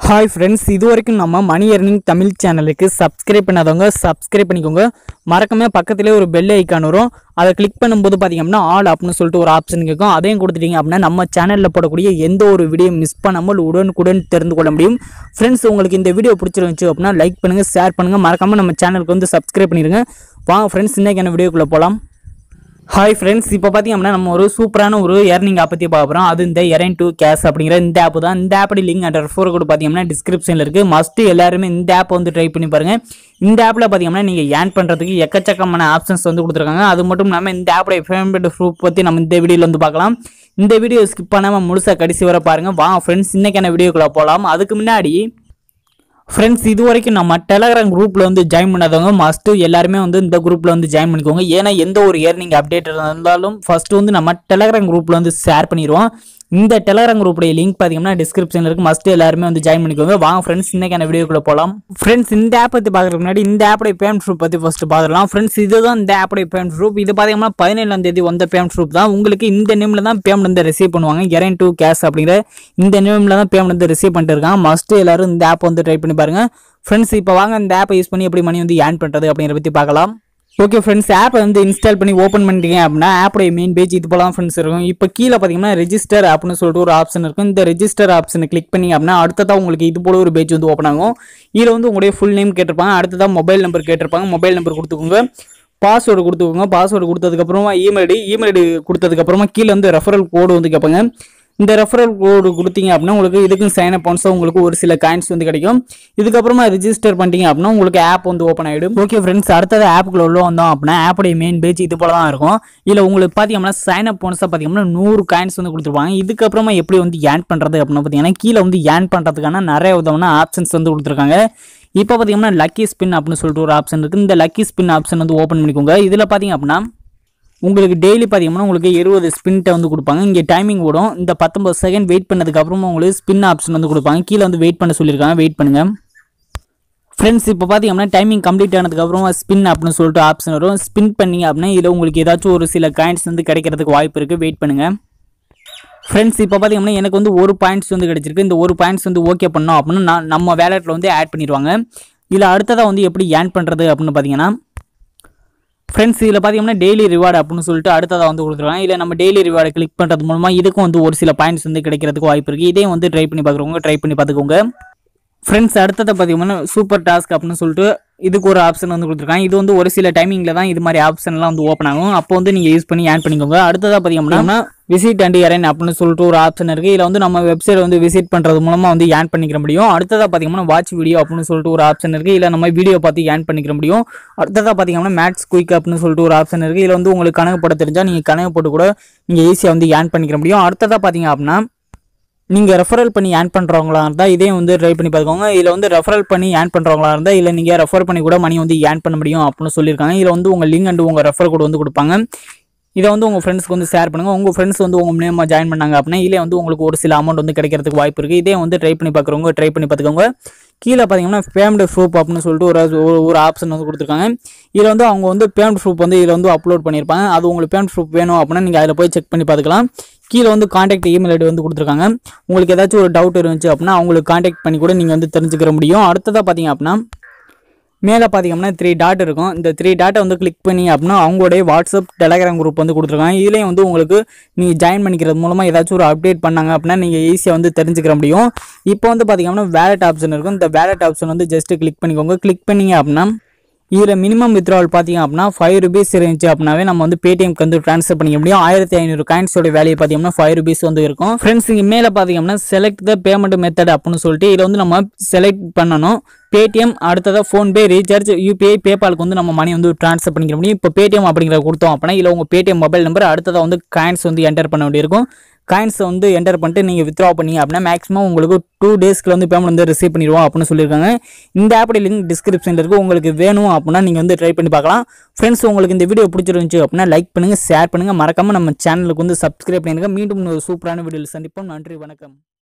hi friends இது வரைக்கும் நம்ம மணி earning தமிழ் சேனலுக்கு சப்ஸ்கிரைப் பண்ணாதவங்க சப்ஸ்கிரைப் பண்ணிக்கோங்க மறக்காம பக்கத்திலே ஒரு பெல் ஐக்கான் வரும் அதை கிளிக் பண்ணும்போது பார்த்தீங்கன்னா ஆல் அப்படின்னு சொல்லிட்டு ஒரு ஆப்ஷன் கேட்கும் அதையும் கொடுத்துட்டீங்க அப்படின்னா நம்ம சேனலில் போடக்கூடிய எந்த ஒரு வீடியோ மிஸ் பண்ணாமல் உடனுக்குடன் தெரிந்து கொள்ள முடியும் ஃப்ரெண்ட்ஸ் உங்களுக்கு இந்த வீடியோ பிடிச்சிருந்துச்சு அப்படின்னா லைக் பண்ணுங்கள் ஷேர் பண்ணுங்கள் மறக்காம நம்ம சேனலுக்கு வந்து சப்ஸ்கிரைப் பண்ணிடுங்க வாங்க ஃப்ரெண்ட்ஸ் இன்னைக்கு என்ன வீடியோக்குள்ளே போகலாம் ஹாய் ஃப்ரெண்ட்ஸ் இப்போ பார்த்தீங்க அப்படின்னா நம்ம ஒரு சூப்பரான ஒரு ஏர்னிங் ஆப் பற்றி பார்க்க போகிறோம் அது இந்த எரைன் டூ கேஷ் அப்படிங்கிற இந்த ஆப் தான் இந்த ஆப்போட லிங்க் அண்ட் ரெஃபர் கூட பார்த்தீங்கன்னா டிஸ்கிரிப்ஷனில் இருக்குது மஸ்ட்டு எல்லாருமே இந்த ஆப் வந்து ட்ரை பண்ணி பாருங்கள் இந்த ஆப்பில் பார்த்தீங்கன்னா நீங்கள் ஏர்ன் பண்ணுறதுக்கு எக்கச்சக்கமான ஆப்ஷன்ஸ் வந்து கொடுத்துருக்காங்க அது மட்டும் இல்லாமல் இந்த ஆப்போட பேமெண்ட் ப்ரூஃப் பற்றி நம்ம இந்த வீடியோவில் வந்து பார்க்கலாம் இந்த வீடியோ ஸ்கிப் பண்ணாமல் முழுசாக கடைசி வரை பாருங்கள் வாங்க ஃப்ரெண்ட்ஸ் இன்றைக்கான வீடியோக்குள்ளே போகலாம் அதுக்கு முன்னாடி ஃப்ரெண்ட்ஸ் இது வரைக்கும் நம்ம டெலகிராம் குரூப்பில் வந்து ஜாயின் பண்ணாதவங்க மஸ்ட்டு எல்லாருமே வந்து இந்த குரூப்பில் வந்து ஜாயின் பண்ணிக்கோங்க ஏன்னா எந்த ஒரு ஏர்னிங் அப்டேட் இருந்தாலும் ஃபர்ஸ்ட் வந்து நம்ம டெலகிராம் குரூப்பில் வந்து ஷேர் பண்ணிடுவோம் இந்த டெலகிராம் குரூப்புடைய லிங்க் பார்த்தீங்கன்னா டிஸ்கிரிப்ஷனில் இருக்குது மஸ்ட் எல்லாருமே வந்து ஜாயின் பண்ணிக்கோங்க வாங்க ஃப்ரெண்ட்ஸ் இன்னைக்கான வீடியோக்குள்ளே போகலாம் ஃப்ரெண்ட்ஸ் இந்த ஆப் பற்றி பார்க்குறதுக்கு முன்னாடி இந்த ஆப்போடைய பேமெண்ட் ப்ரூப் பற்றி ஃபஸ்ட்டு பார்த்துக்கலாம் ஃப்ரெண்ட்ஸ் இதுதான் இந்த ஆப்போடைய பேமெண்ட் ப்ரூப் இது பார்த்தீங்கன்னா பதினேழாம் தேதி வந்த பேமெண்ட் ப்ரூப் தான் உங்களுக்கு இந்த நேமில் தான் பேமெண்ட் வந்து ரிசீவ் பண்ணுவாங்க கெரன் டூ கேஷ் அப்படிங்கிற இந்த நேமில் தான் பேமெண்ட் வந்து ரிசீவ் பண்ணிட்டு இருக்காங்க மஸ்ட் எல்லாரும் இந்த ஆப் வந்து ட்ரை பண்ணி பாருங்க ஃப்ரெண்ட்ஸ் இப்போ வாங்க இந்த ஆப்பை யூஸ் பண்ணி எப்படி மணி வந்து ஏர்ன் பண்ணுறது அப்படிங்கிற பற்றி பார்க்கலாம் ஓகே ஃப்ரெண்ட்ஸ் ஆப்பை வந்து இன்ஸ்டால் பண்ணி ஓப்பன் பண்ணிட்டீங்க அப்படின்னா ஆப்போடைய மெயின் பேஜ் இது போல ஃப்ரெண்ட்ஸ் இருக்கும் இப்போ கீழே பார்த்தீங்கன்னா ரெஜிஸ்டர் அப்படின்னு சொல்லிட்டு ஒரு ஆப்ஷன் இருக்கும் இந்த ரெஜிஸ்டர் ஆப்ஷனை கிளிக் பண்ணி அப்படின்னா அடுத்ததாக உங்களுக்கு இது போல ஒரு பேஜ் வந்து ஓப்பன் ஆகும் இதில் வந்து உங்களுடைய ஃபுல் நேம் கேட்டிருப்பாங்க அடுத்ததாக மொபைல் நம்பர் கேட்டிருப்பாங்க மொபைல் நம்பர் கொடுத்துக்கோங்க பாஸ்வேர்டு கொடுத்துக்கோங்க பாஸ்வேர்டு கொடுத்ததுக்கப்புறமா இமெயில் ஐடி இமெயில் ஐடி கொடுத்ததுக்கப்புறமா கீழே வந்து ரெஃபரல் கோடு வந்து கேட்பாங்க இந்த ரெஃபரல் கோடு கொடுத்தீங்க அப்படின்னா உங்களுக்கு இதுக்கும் சைன் அப் பண்ணஸாக உங்களுக்கு ஒரு சில காயின்ஸ் வந்து கிடைக்கும் இதுக்கப்புறமா ரிஜிஸ்டர் பண்ணிட்டீங்க அப்படின்னா உங்களுக்கு ஆப் வந்து ஓப்பன் ஆகிடும் ஓகே ஃப்ரெண்ட்ஸ் அடுத்தது ஆப்புக்குள்ள உள்ள வந்தோம் அப்படின்னா ஆப்போடைய மெயின் பேஜ் இது போல தான் இருக்கும் இதில் உங்களுக்கு பார்த்தீங்கன்னா சைன் அப் போனஸாக பார்த்தீங்கன்னா நூறு காயின்ஸ் வந்து கொடுத்துருப்பாங்க இதுக்கப்புறமா எப்படி வந்து ஏர்ன் பண்ணுறது அப்படின்னு பார்த்தீங்கன்னா கீழே வந்து ஏர்ன் பண்ணுறதுக்கான நிறைய விதமான ஆப்ஷன்ஸ் வந்து கொடுத்துருக்காங்க இப்போ பார்த்தீங்கன்னா லக்கி ஸ்பின் அப்படின்னு சொல்லிட்டு ஒரு ஆப்ஷன் இருக்குது இந்த லக்கி ஸ்பின் ஆப்ஷன் வந்து ஓப்பன் பண்ணிக்கோங்க இதில் பார்த்தீங்க அப்படின்னா உங்களுக்கு டெய்லி பார்த்தீங்கன்னா உங்களுக்கு இருபது ஸ்பின்ட்டை வந்து கொடுப்பாங்க இங்கே டைமிங் ஓடும் இந்த பத்தொம்பது செகண்ட் வெயிட் பண்ணதுக்கு அப்புறமா உங்களுக்கு ஸ்பின் ஆப்ஷன் வந்து கொடுப்பாங்க கீழே வந்து வெயிட் பண்ண சொல்லியிருக்காங்க வெயிட் பண்ணுங்க ஃப்ரெண்ட்ஸ் இப்போ பார்த்தீங்கன்னா டைமிங் கம்ப்ளீட் ஆனதுக்கப்புறமா ஸ்பின் அப்படின்னு சொல்லிட்டு ஆப்ஷன் வரும் ஸ்பின் பண்ணீங்க அப்படின்னா இதில் உங்களுக்கு ஏதாச்சும் ஒரு சில காயின்ஸ் வந்து கிடைக்கிறதுக்கு வாய்ப்பு இருக்குது வெயிட் பண்ணுங்க ஃப்ரெண்ட்ஸ் இப்போ பார்த்தீங்கன்னா எனக்கு வந்து ஒரு பாயிண்ட்ஸ் வந்து கிடைச்சிருக்கு இந்த ஒரு பாயிண்ட்ஸ் வந்து ஓகே பண்ணோம் அப்படின்னா நான் நம்ம வேலெட்டில் வந்து ஆட் பண்ணிடுவாங்க இதில் அடுத்ததாக வந்து எப்படி ஏர்ன் பண்ணுறது அப்படின்னு பார்த்தீங்கன்னா ஃப்ரெண்ட்ஸ் இதில் பார்த்தீங்கன்னா டெய்லி ரிவார்டு அப்படின்னு சொல்லிட்டு அடுத்ததாக வந்து கொடுத்துருவாங்க இல்லை நம்ம டெய்லி ரிவார்டு கிளிக் பண்ணுறது மூலமாக இதுக்கும் வந்து ஒரு சில பாயிண்ட்ஸ் வந்து கிடைக்கிறதுக்கு வாய்ப்பு இருக்குது இதே வந்து ட்ரை பண்ணி பார்க்குறவங்க ட்ரை பண்ணி பார்த்துக்கோங்க ஃப்ரெண்ட்ஸ் அடுத்ததை பார்த்தீங்கன்னா சூப்பர் டாஸ்க் அப்படின்னு சொல்லிட்டு இதுக்கு ஒரு ஆப்ஷன் வந்து கொடுத்துருக்காங்க இது வந்து ஒரு சில டைமிங்கில் தான் இது மாதிரி ஆப்ஷன்லாம் வந்து ஓப்பன் ஆகும் அப்போ வந்து நீங்கள் யூஸ் பண்ணி ஆன் பண்ணிக்கோங்க அடுத்ததாக பார்த்தீங்கன்னா விசிட் அண்ட் எரன் அப்படின்னு சொல்லிட்டு ஒரு ஆப்ஷன் இருக்குது இதில் வந்து நம்ம வெப்சைட் வந்து விசிட் பண்ணுறது மூலமாக வந்து ஏன் பண்ணிக்கிற முடியும் அடுத்ததாக பார்த்தீங்கன்னா வாட்ச் வீடியோ அப்படின்னு சொல்லிட்டு ஒரு ஆப்ஷன் இருக்குது இல்லை நம்ம வீடியோ பார்த்து ஏன் பண்ணிக்கிற முடியும் அடுத்ததாக பார்த்தீங்கன்னா மேட்ச் குயிக் அப்படின்னு சொல்லிட்டு ஒரு ஆப்ஷன் இருக்குது இதில் வந்து உங்களுக்கு கணக்கு போட தெரிஞ்சால் நீங்கள் கணக்கு போட்டு கூட நீங்கள் ஈஸியாக வந்து ஏன் பண்ணிக்கிற முடியும் அடுத்ததாக பார்த்தீங்க அப்படின்னா நீங்கள் ரெஃபரல் பண்ணி ஏன் பண்ணுறவங்களா இருந்தால் இதே வந்து ட்ரை பண்ணி பார்த்துக்கோங்க இதில் வந்து ரெஃபரல் பண்ணி ஏன் பண்ணுறவங்களா இருந்தால் இல்லை நீங்கள் ரெஃபர் பண்ணி கூட மணி வந்து ஏன் பண்ண முடியும் அப்படின்னு சொல்லியிருக்காங்க இதில் வந்து உங்கள் லிங்க் அண்ட் உங்கள் ரெஃபர் கோடு வந்து கொடுப்பாங்க இதை வந்து உங்கள் ஃப்ரெண்ட்ஸ்க்கு வந்து ஷேர் பண்ணுங்கள் உங்கள் ஃப்ரெண்ட்ஸ் வந்து உங்கள் மூலியமாக ஜாயின் பண்ணாங்க அப்படின்னா இதிலே வந்து உங்களுக்கு ஒரு சில அமௌண்ட் வந்து கிடைக்கிறதுக்கு வாய்ப்பு இருக்குது இதே வந்து ட்ரை பண்ணி பார்க்குறவங்க ட்ரை பண்ணி பார்த்துக்கோங்க கீழே பார்த்தீங்கன்னா பேமெண்ட் ப்ரூஃப் அப்படின்னு சொல்லிட்டு ஒரு ஒரு- ஒரு ஆப்ஷன் வந்து கொடுத்துருக்காங்க இதில் வந்து அவங்க வந்து பேமெண்ட் ப்ரூஃப் வந்து இதில் வந்து அப்லோட் பண்ணியிருப்பாங்க அது உங்களுக்கு பேமெண்ட் ப்ரூஃப் வேணும் அப்படின்னா நீங்கள் அதில் போய் செக் பண்ணி பார்த்துக்கலாம் கீழே வந்து காண்டாக்ட் இமெயில் ஐடி வந்து கொடுத்துருக்காங்க உங்களுக்கு ஏதாச்சும் ஒரு டவுட் இருந்துச்சு அப்படின்னா அவங்களுக்கு காண்டாக்ட் பண்ணி கூட நீங்கள் வந்து தெரிஞ்சுக்கிற முடியும் அடுத்ததாக பார்த்தீங்க அப்படின்னா மேலே பார்த்தீங்கன்னா த்ரீ டாட் இருக்கும் இந்த த்ரீ டாட்டை வந்து கிளிக் பண்ணி அப்படின்னா அவங்களுடைய வாட்ஸ்அப் டெலகிராம் குரூப் வந்து கொடுத்துருக்காங்க இதுலேயும் வந்து உங்களுக்கு நீங்கள் ஜாயின் பண்ணிக்கிறது மூலமாக ஏதாச்சும் ஒரு அப்டேட் பண்ணாங்க அப்படின்னா நீங்கள் ஈஸியாக வந்து தெரிஞ்சுக்கிற முடியும் இப்போ வந்து பார்த்தீங்கன்னா வேலட் ஆப்ஷன் இருக்கும் இந்த வேலட் ஆப்ஷன் வந்து ஜஸ்ட் கிளிக் பண்ணிக்கோங்க கிளிக் பண்ணீங்க அப்படின்னா இதில் மினிமம் வித்ட்ராவல் பார்த்தீங்க அப்படின்னா ஃபைவ் ருபீஸ் இருந்துச்சு அப்படின்னாவே நம்ம வந்து பேடிஎம்க்கு வந்து ட்ரான்ஸ்ஃபர் பண்ணிக்க முடியும் ஆயிரத்தி ஐநூறு காயின்ஸோட வேல்யூ பார்த்தீங்கன்னா ஃபைவ் ருபீஸ் வந்து இருக்கும் ஃப்ரெண்ட்ஸ் இங்கே மேலே பார்த்தீங்கன்னா செலக்ட் த பேமெண்ட் மெத்தட் அப்படின்னு சொல்லிட்டு இதில் வந்து நம்ம செலக்ட் பண்ணணும் பேடிஎம் அடுத்ததாக ஃபோன்பே ரீசார்ஜ் யூபிஐ பேபாலுக்கு வந்து நம்ம மணி வந்து ட்ரான்ஸ்ஃபர் பண்ணிக்க முடியும் இப்போ பேடிஎம் அப்படிங்கிறத கொடுத்தோம் அப்படின்னா இதில் உங்கள் பேடிஎம் மொபைல் நம்பர் அடுத்ததாக வந்து காயின்ஸ் வந்து என்டர் பண்ண வேண்டியிருக்கும் காயின்ஸை வந்து என்டர் பண்ணிட்டு நீங்கள் வித்ரா பண்ணீங்க அப்படின்னா மேக்ஸிமம் உங்களுக்கு டூ டேஸ்க்கு வந்து பேமெண்ட் வந்து ரிசீவ் பண்ணிடுவோம் அப்படின்னு சொல்லியிருக்காங்க இந்த ஆப்போட லிங்க் டிஸ்கிரிப்ஷனில் இருக்குது உங்களுக்கு வேணும் அப்படின்னா நீங்கள் வந்து ட்ரை பண்ணி பார்க்கலாம் ஃப்ரெண்ட்ஸ் உங்களுக்கு இந்த வீடியோ பிடிச்சிருந்துச்சு அப்படின்னா லைக் பண்ணுங்கள் ஷேர் பண்ணுங்கள் மறக்காமல் நம்ம சேனலுக்கு வந்து சப்ஸ்கிரைப் பண்ணிடுங்க மீண்டும் ஒரு சூப்பரான வீடியோவில் சந்திப்போம் நன்றி வணக்கம்